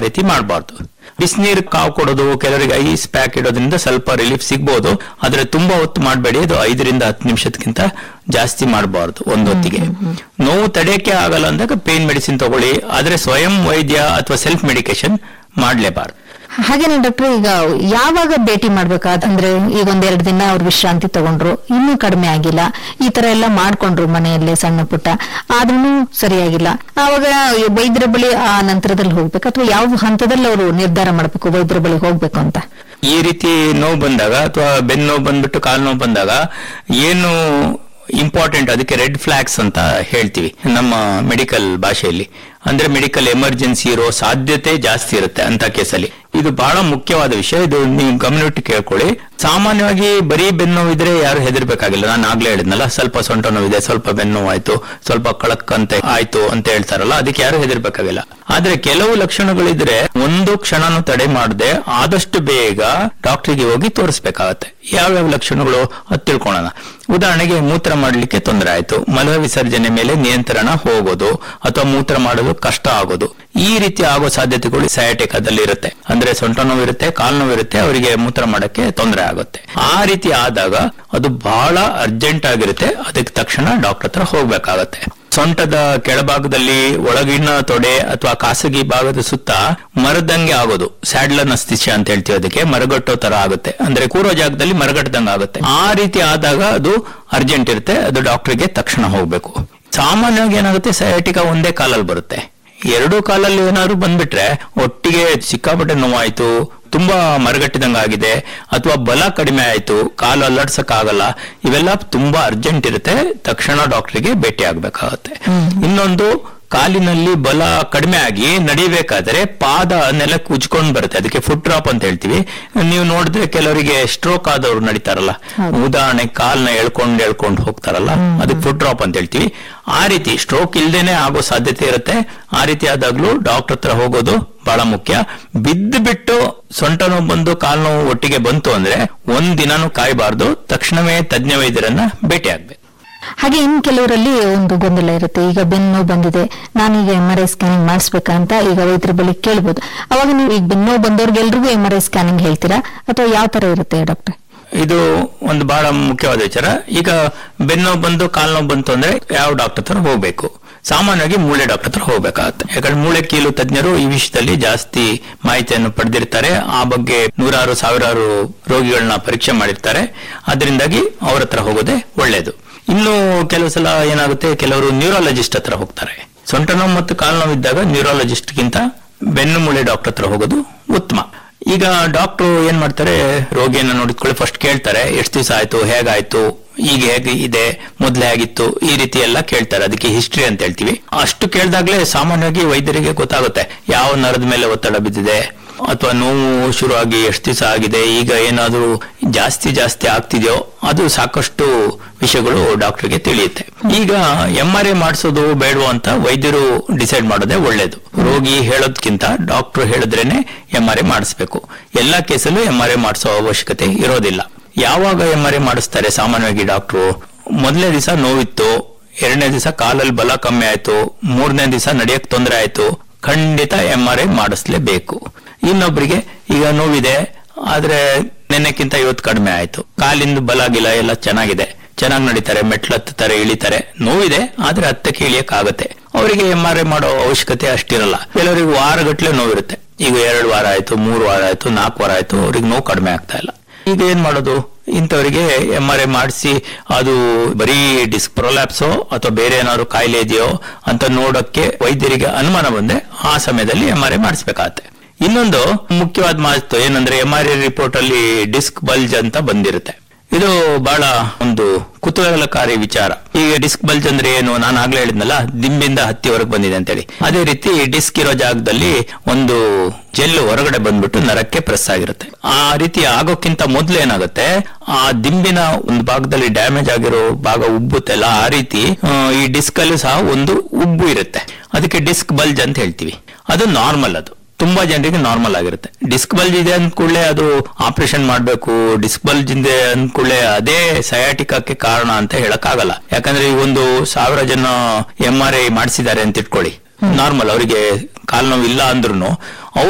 ರೀತಿ ಮಾಡಬಾರ್ದು ಬಿಸಿನೀರು ಕಾವು ಕೊಡೋದು ಕೆಲವರಿಗೆ ಐಸ್ ಪ್ಯಾಕ್ ಇಡೋದ್ರಿಂದ ಸ್ವಲ್ಪ ರಿಲೀಫ್ ಸಿಗ್ಬೋದು ಆದ್ರೆ ತುಂಬಾ ಹೊತ್ತು ಮಾಡಬೇಡಿ ಅದು ಐದರಿಂದ ಹತ್ತು ನಿಮಿಷಕ್ಕಿಂತ ಜಾಸ್ತಿ ಮಾಡಬಾರ್ದು ಒಂದು ಹೊತ್ತಿಗೆ ನೋವು ತಡೆಯಕ್ಕೆ ಆಗಲ್ಲ ಅಂದಾಗ ಪೇನ್ ಮೆಡಿಸಿನ್ ತಗೊಳ್ಳಿ ಆದ್ರೆ ಸ್ವಯಂ ವೈದ್ಯ ಅಥವಾ ಸೆಲ್ಫ್ ಮೆಡಿಕೇಶನ್ ಮಾಡಲೇಬಾರ್ದು ಹಾಗೇನೆ ಡಾಕ್ಟರ್ ಈಗ ಯಾವಾಗ ಭೇಟಿ ಮಾಡ್ಬೇಕಾದ ಅಂದ್ರೆ ಈಗ ಒಂದೆರಡು ದಿನ ಅವ್ರು ವಿಶ್ರಾಂತಿ ತಗೊಂಡ್ರು ಇನ್ನೂ ಕಡಿಮೆ ಆಗಿಲ್ಲ ಈ ತರ ಎಲ್ಲ ಮಾಡ್ಕೊಂಡ್ರು ಮನೆಯಲ್ಲೇ ಸಣ್ಣ ಪುಟ್ಟ ಆದ್ರೂ ಸರಿಯಾಗಿಲ್ಲ ಆವಾಗ ವೈದ್ಯರ ಬಳಿ ಆ ನಂತರದಲ್ಲಿ ಹೋಗ್ಬೇಕು ಅಥವಾ ಯಾವ ಹಂತದಲ್ಲಿ ಅವರು ನಿರ್ಧಾರ ಮಾಡ್ಬೇಕು ವೈದ್ಯರ ಬಳಿ ಹೋಗ್ಬೇಕು ಅಂತ ಈ ರೀತಿ ನೋವು ಬಂದಾಗ ಅಥವಾ ಬೆನ್ನು ನೋವು ಬಂದ್ಬಿಟ್ಟು ಕಾಲು ನೋವು ಬಂದಾಗ ಏನು ಇಂಪಾರ್ಟೆಂಟ್ ಅದಕ್ಕೆ ರೆಡ್ ಫ್ಲಾಗ್ಸ್ ಅಂತ ಹೇಳ್ತೀವಿ ನಮ್ಮ ಮೆಡಿಕಲ್ ಭಾಷೆಯಲ್ಲಿ ಅಂದ್ರೆ ಮೆಡಿಕಲ್ ಎಮರ್ಜೆನ್ಸಿ ಇರೋ ಸಾಧ್ಯತೆ ಜಾಸ್ತಿ ಇರುತ್ತೆ ಅಂತ ಕೇಸಲ್ಲಿ ಇದು ಬಹಳ ಮುಖ್ಯವಾದ ವಿಷಯ ಇದು ನೀವು ಗಮನವಿಟ್ಟು ಕೇಳ್ಕೊಳ್ಳಿ ಸಾಮಾನ್ಯವಾಗಿ ಬರೀ ಬೆನ್ನು ನೋವಿದ್ರೆ ಯಾರು ಹೆದರ್ಬೇಕಾಗಿಲ್ಲ ನಾನು ಆಗ್ಲೇ ಹೇಳಿದ್ನಲ್ಲ ಸ್ವಲ್ಪ ಸೊಂಟ ನೋವಿದೆ ಸ್ವಲ್ಪ ಬೆನ್ನು ನೋವು ಆಯ್ತು ಸ್ವಲ್ಪ ಕಳಕ್ ಅಂತ ಆಯ್ತು ಅಂತ ಹೇಳ್ತಾರಲ್ಲ ಅದಕ್ಕೆ ಯಾರು ಹೆದರ್ಬೇಕಾಗಿಲ್ಲ ಆದ್ರೆ ಕೆಲವು ಲಕ್ಷಣಗಳಿದ್ರೆ ಒಂದು ಕ್ಷಣನೂ ತಡೆ ಮಾಡದೆ ಆದಷ್ಟು ಬೇಗ ಡಾಕ್ಟರ್ಗೆ ಹೋಗಿ ತೋರಿಸ್ಬೇಕಾಗತ್ತೆ ಯಾವ್ಯಾವ ಲಕ್ಷಣಗಳು ಅದು ತಿಳ್ಕೊಳ್ಳೋಣ ಉದಾಹರಣೆಗೆ ಮೂತ್ರ ಮಾಡಲಿಕ್ಕೆ ತೊಂದರೆ ಆಯ್ತು ಮಲ ವಿಸರ್ಜನೆ ಮೇಲೆ ನಿಯಂತ್ರಣ ಹೋಗೋದು ಅಥವಾ ಮೂತ್ರ ಮಾಡೋದು ಕಷ್ಟ ಆಗೋದು ಈ ರೀತಿ ಆಗೋ ಸಾಧ್ಯತೆಗಳು ಸಯಾಟಿಕಾದಲ್ಲಿ ಇರುತ್ತೆ ಅಂದ್ರೆ ಸೊಂಟ ನೋವು ಇರುತ್ತೆ ಕಾಲು ನೋವು ಇರುತ್ತೆ ಅವರಿಗೆ ಮೂತ್ರ ಮಾಡಕ್ಕೆ ತೊಂದರೆ ಆಗುತ್ತೆ ಆ ರೀತಿ ಆದಾಗ ಅದು ಬಹಳ ಅರ್ಜೆಂಟ್ ಆಗಿರುತ್ತೆ ಅದಕ್ಕೆ ತಕ್ಷಣ ಡಾಕ್ಟರ್ ಹತ್ರ ಹೋಗ್ಬೇಕಾಗತ್ತೆ ಸೊಂಟದ ಕೆಳಭಾಗದಲ್ಲಿ ಒಳಗಿನ ತೊಡೆ ಅಥವಾ ಖಾಸಗಿ ಭಾಗದ ಸುತ್ತ ಮರದಂಗೆ ಆಗೋದು ಸ್ಯಾಡ್ಲನ್ ಅಸ್ತಿಷ್ಯ ಅಂತ ಹೇಳ್ತೀವಿ ಅದಕ್ಕೆ ಮರಗಟ್ಟೋ ತರ ಆಗುತ್ತೆ ಅಂದ್ರೆ ಕೂರೋ ಜಾಗದಲ್ಲಿ ಮರಗಟ್ಟದಂಗೆ ಆಗುತ್ತೆ ಆ ರೀತಿ ಆದಾಗ ಅದು ಅರ್ಜೆಂಟ್ ಇರುತ್ತೆ ಅದು ಡಾಕ್ಟರ್ಗೆ ತಕ್ಷಣ ಹೋಗ್ಬೇಕು ಸಾಮಾನ್ಯವಾಗಿ ಏನಾಗುತ್ತೆ ಸಯಾಟಿಕಾ ಒಂದೇ ಕಾಲಲ್ಲಿ ಬರುತ್ತೆ ಎರಡೂ ಕಾಲಲ್ಲಿ ಏನಾದ್ರು ಬಂದ್ಬಿಟ್ರೆ ಒಟ್ಟಿಗೆ ಸಿಕ್ಕಾಪಟ್ಟೆ ನೋವಾಯ್ತು ತುಂಬಾ ಮರಗಟ್ಟಿದಂಗ ಆಗಿದೆ ಅಥವಾ ಬಲ ಕಡಿಮೆ ಆಯ್ತು ಕಾಲು ಅಲ್ಲಾಡ್ಸಕ್ ಆಗಲ್ಲ ಇವೆಲ್ಲ ತುಂಬಾ ಅರ್ಜೆಂಟ್ ಇರುತ್ತೆ ತಕ್ಷಣ ಡಾಕ್ಟರ್ಗೆ ಭೇಟಿ ಆಗ್ಬೇಕಾಗತ್ತೆ ಇನ್ನೊಂದು ಕಾಲಿನಲ್ಲಿ ಬಲ ಕಡಿಮೆ ಆಗಿ ನಡಿಬೇಕಾದ್ರೆ ಪಾದ ನೆಲಕ್ಕೆ ಉಜ್ಕೊಂಡ್ ಬರುತ್ತೆ ಅದಕ್ಕೆ ಫುಟ್ ಡ್ರಾಪ್ ಅಂತ ಹೇಳ್ತೀವಿ ನೀವು ನೋಡಿದ್ರೆ ಕೆಲವರಿಗೆ ಸ್ಟ್ರೋಕ್ ಆದವ್ರು ನಡೀತಾರಲ್ಲ ಉದಾಹರಣೆ ಕಾಲ್ನ ಎಳ್ಕೊಂಡ್ ಎಳ್ಕೊಂಡ್ ಹೋಗ್ತಾರಲ್ಲ ಅದಕ್ಕೆ ಫುಟ್ ಡ್ರಾಪ್ ಅಂತ ಹೇಳ್ತೀವಿ ಆ ರೀತಿ ಸ್ಟ್ರೋಕ್ ಇಲ್ದೇನೆ ಆಗೋ ಸಾಧ್ಯತೆ ಇರುತ್ತೆ ಆ ರೀತಿ ಆದಾಗ್ಲೂ ಡಾಕ್ಟರ್ ಹತ್ರ ಹೋಗೋದು ಬಹಳ ಮುಖ್ಯ ಬಿದ್ದು ಬಿಟ್ಟು ಸೊಂಟ ನೋವು ಬಂದು ಕಾಲು ನೋವು ಒಟ್ಟಿಗೆ ಬಂತು ಅಂದ್ರೆ ಒಂದ್ ದಿನಾನು ಕಾಯಬಾರ್ದು ತಕ್ಷಣವೇ ತಜ್ಞ ವೈದ್ಯರನ್ನ ಭೇಟಿ ಆಗ್ಬೇಕು ಹಾಗೆ ಇನ್ ಕೆಲವರಲ್ಲಿ ಒಂದು ಗೊಂದಲ ಇರುತ್ತೆ ಈಗ ಬೆನ್ನು ನೋವು ಬಂದಿದೆ ನಾನೀಗ ಎಂ ಆರ್ ಐ ಸ್ಕ್ಯಾನಿಂಗ್ ಮಾಡಿಸ್ಬೇಕಂತ ಈಗ ವೈದ್ಯರ ಬಳಿ ಕೇಳ್ಬೋದು ಅವಾಗ ನೀವು ಈಗ ಬೆನ್ನು ನೋವು ಬಂದವ್ರಿಗೆಲ್ರಿಗೂ ಎಂ ಆರ್ ಐ ಸ್ಕ್ಯಾನಿಂಗ್ ಹೇಳ್ತೀರಾ ಅಥವಾ ಯಾವ ತರ ಇರುತ್ತೆ ಡಾಕ್ಟರ್ ಇದು ಒಂದು ಬಹಳ ಮುಖ್ಯವಾದ ವಿಚಾರ ಈಗ ಬೆನ್ನು ಬಂದು ಕಾಲು ನೋವು ಬಂತು ಅಂದ್ರೆ ಯಾವ ಡಾಕ್ಟರ್ ಹತ್ರ ಹೋಗ್ಬೇಕು ಸಾಮಾನ್ಯವಾಗಿ ಮೂಳೆ ಡಾಕ್ಟರ್ ಹತ್ರ ಹೋಗ್ಬೇಕಾಗತ್ತೆ ಯಾಕಂದ್ರೆ ಮೂಳೆ ಕೀಲು ತಜ್ಞರು ಈ ವಿಷಯದಲ್ಲಿ ಜಾಸ್ತಿ ಮಾಹಿತಿಯನ್ನು ಪಡೆದಿರ್ತಾರೆ ಆ ಬಗ್ಗೆ ನೂರಾರು ಸಾವಿರಾರು ರೋಗಿಗಳನ್ನ ಪರೀಕ್ಷೆ ಮಾಡಿರ್ತಾರೆ ಅದರಿಂದಾಗಿ ಅವ್ರ ಹತ್ರ ಹೋಗೋದೇ ಒಳ್ಳೇದು ಇನ್ನು ಕೆಲವು ಸಲ ಏನಾಗುತ್ತೆ ಕೆಲವರು ನ್ಯೂರಾಲಜಿಸ್ಟ್ ಹತ್ರ ಹೋಗ್ತಾರೆ ಸೊಂಟ ನೋವು ಮತ್ತು ಕಾಲು ನೋವು ಇದ್ದಾಗ ನ್ಯೂರಾಲಜಿಸ್ಟ್ಗಿಂತ ಬೆನ್ನು ಮೂಳೆ ಡಾಕ್ಟರ್ ಹತ್ರ ಹೋಗೋದು ಉತ್ತಮ ಈಗ ಡಾಕ್ಟ್ರು ಏನ್ ಮಾಡ್ತಾರೆ ರೋಗಿಯನ್ನ ನೋಡಿದ್ಕೊಳ್ಳಿ ಫಸ್ಟ್ ಕೇಳ್ತಾರೆ ಎಷ್ಟು ದಿವಸ ಆಯ್ತು ಹೇಗಾಯ್ತು ಈಗ ಹೇಗೆ ಇದೆ ಮೊದ್ಲೇ ಆಗಿತ್ತು ಈ ರೀತಿ ಎಲ್ಲ ಕೇಳ್ತಾರೆ ಅದಕ್ಕೆ ಹಿಸ್ಟ್ರಿ ಅಂತ ಹೇಳ್ತೀವಿ ಅಷ್ಟು ಕೇಳ್ದಾಗ್ಲೇ ಸಾಮಾನ್ಯವಾಗಿ ವೈದ್ಯರಿಗೆ ಗೊತ್ತಾಗುತ್ತೆ ಯಾವ ನರದ ಮೇಲೆ ಒತ್ತಡ ಬಿದ್ದಿದೆ ಅಥವಾ ನೋವು ಶುರುವಾಗಿ ಎಷ್ಟು ದಿವಸ ಆಗಿದೆ ಈಗ ಏನಾದರೂ ಜಾಸ್ತಿ ಜಾಸ್ತಿ ಆಗ್ತಿದೆಯೋ ಅದು ಸಾಕಷ್ಟು ವಿಷಯಗಳು ಡಾಕ್ಟರ್ಗೆ ತಿಳಿಯುತ್ತೆ ಈಗ ಎಂ ಆರ್ ಐ ಮಾಡಿಸೋದು ಬೇಡವೋ ಅಂತ ವೈದ್ಯರು ಡಿಸೈಡ್ ಮಾಡೋದೇ ಒಳ್ಳೇದು ರೋಗಿ ಹೇಳೋದ್ಕಿಂತ ಡಾಕ್ಟರ್ ಹೇಳಿದ್ರೇನೆ ಎಂ ಆರ್ ಐ ಮಾಡಿಸ್ಬೇಕು ಎಲ್ಲಾ ಕೇಸಲ್ಲೂ ಎಂ ಆರ್ ಐ ಮಾಡಿಸೋ ಅವಶ್ಯಕತೆ ಇರೋದಿಲ್ಲ ಯಾವಾಗ ಎಂ ಆರ್ ಐ ಮಾಡಿಸ್ತಾರೆ ಸಾಮಾನ್ಯವಾಗಿ ಡಾಕ್ಟ್ರು ಮೊದಲನೇ ದಿವಸ ನೋವಿತ್ತು ಎರಡನೇ ದಿವಸ ಕಾಲಲ್ಲಿ ಬಲ ಕಮ್ಮಿ ಆಯ್ತು ಮೂರನೇ ದಿವಸ ನಡೆಯಕ್ ತೊಂದರೆ ಆಯ್ತು ಖಂಡಿತ ಎಂ ಆರ್ ಐ ಮಾಡಿಸ್ಲೇಬೇಕು ಇನ್ನೊಬ್ರಿಗೆ ಈಗ ನೋವಿದೆ ಆದ್ರೆ ನೆನ್ನೆಕ್ಕಿಂತ ಇವತ್ತು ಕಡಿಮೆ ಆಯ್ತು ಕಾಲಿಂದ ಬಲ ಗಿಲ ಎಲ್ಲ ಚೆನ್ನಾಗಿದೆ ಚೆನ್ನಾಗಿ ನಡೀತಾರೆ ಮೆಟ್ಲು ಹತ್ತಾರೆ ಇಳಿತಾರೆ ನೋವಿದೆ ಆದ್ರೆ ಹತ್ತಕ್ಕೆ ಇಳಿಯಕ್ ಆಗತ್ತೆ ಅವರಿಗೆ ಎಂ ಆರ್ ಐ ಮಾಡೋ ಅವಶ್ಯಕತೆ ಅಷ್ಟಿರಲ್ಲ ಕೆಲವರಿಗೆ ವಾರಗಟ್ಲೆ ನೋವಿರುತ್ತೆ ಈಗ ಎರಡು ವಾರ ಆಯ್ತು ಮೂರು ವಾರ ಆಯ್ತು ನಾಲ್ಕು ವಾರ ಆಯ್ತು ಅವ್ರಿಗೆ ನೋವು ಕಡಿಮೆ ಆಗ್ತಾ ಇಲ್ಲ ಈಗ ಏನ್ ಮಾಡೋದು ಇಂಥವರಿಗೆ ಎಂ ಆರ್ ಐ ಮಾಡಿಸಿ ಅದು ಬರೀ ಡಿಸ್ಕ್ ಪ್ರೊಲ್ಯಾಪ್ಸೋ ಅಥವಾ ಬೇರೆ ಏನಾದ್ರು ಕಾಯಿಲೆ ಇದೆಯೋ ಅಂತ ನೋಡಕ್ಕೆ ವೈದ್ಯರಿಗೆ ಅನುಮಾನ ಬಂದ್ರೆ ಆ ಸಮಯದಲ್ಲಿ ಎಂ ಆರ್ ಐ ಮಾಡಿಸ್ಬೇಕಾಗತ್ತೆ ಇನ್ನೊಂದು ಮುಖ್ಯವಾದ ಮಾತು ಏನಂದ್ರೆ ಎಂ ಆರ್ ಐ ರಿಪೋರ್ಟ್ ಅಲ್ಲಿ ಡಿಸ್ಕ್ ಬಲ್ಜ್ ಅಂತ ಬಂದಿರುತ್ತೆ ಇದು ಬಹಳ ಒಂದು ಕುತೂಹಲಕಾರಿ ವಿಚಾರ ಈಗ ಡಿಸ್ಕ್ ಬಲ್ಜ್ ಅಂದ್ರೆ ಏನು ನಾನು ಆಗ್ಲೇ ಹೇಳಿದ್ನಲ್ಲ ದಿಂಬಿಂದ ಹತ್ತಿವರೆಗೆ ಬಂದಿದೆ ಅಂತೇಳಿ ಅದೇ ರೀತಿ ಡಿಸ್ಕ್ ಇರೋ ಜಾಗದಲ್ಲಿ ಒಂದು ಜೆಲ್ಲು ಹೊರಗಡೆ ಬಂದ್ಬಿಟ್ಟು ನರಕ್ಕೆ ಪ್ರೆಸ್ ಆಗಿರುತ್ತೆ ಆ ರೀತಿ ಆಗೋಕ್ಕಿಂತ ಮೊದ್ಲು ಏನಾಗುತ್ತೆ ಆ ದಿಂಬಿನ ಒಂದು ಭಾಗದಲ್ಲಿ ಡ್ಯಾಮೇಜ್ ಆಗಿರೋ ಭಾಗ ಉಬ್ಬುತ್ತೆಲ್ಲ ಆ ರೀತಿ ಆ, ಈ ಡಿಸ್ಕ್ ಅಲ್ಲೂ ಸಹ ಒಂದು ಉಬ್ಬು ಇರುತ್ತೆ ಅದಕ್ಕೆ ಡಿಸ್ಕ್ ಬಲ್ಜ್ ಅಂತ ಹೇಳ್ತೀವಿ ಅದು ನಾರ್ಮಲ್ ಅದು ತುಂಬಾ ಜನರಿಗೆ ನಾರ್ಮಲ್ ಆಗಿರುತ್ತೆ ಡಿಸ್ಕ್ ಬಲ್ಜ್ ಇದೆ ಅಂದ ಕೂಡಲೇ ಅದು ಆಪರೇಷನ್ ಮಾಡಬೇಕು ಡಿಸ್ಕ್ ಬಲ್ಜ್ ಇದೆ ಅಂದ ಕೂಡಲೇ ಅದೇ ಸಯಾಟಿಕಕ್ಕೆ ಕಾರಣ ಅಂತ ಹೇಳಕ್ ಆಗಲ್ಲ ಯಾಕಂದ್ರೆ ಈ ಒಂದು ಸಾವಿರ ಜನ ಎಂ ಆರ್ ಐ ಮಾಡಿಸಿದ್ದಾರೆ ಅಂತ ಇಟ್ಕೊಳ್ಳಿ ನಾರ್ಮಲ್ ಅವರಿಗೆ ಕಾಲು ನೋವು ಇಲ್ಲ ಅಂದ್ರೂ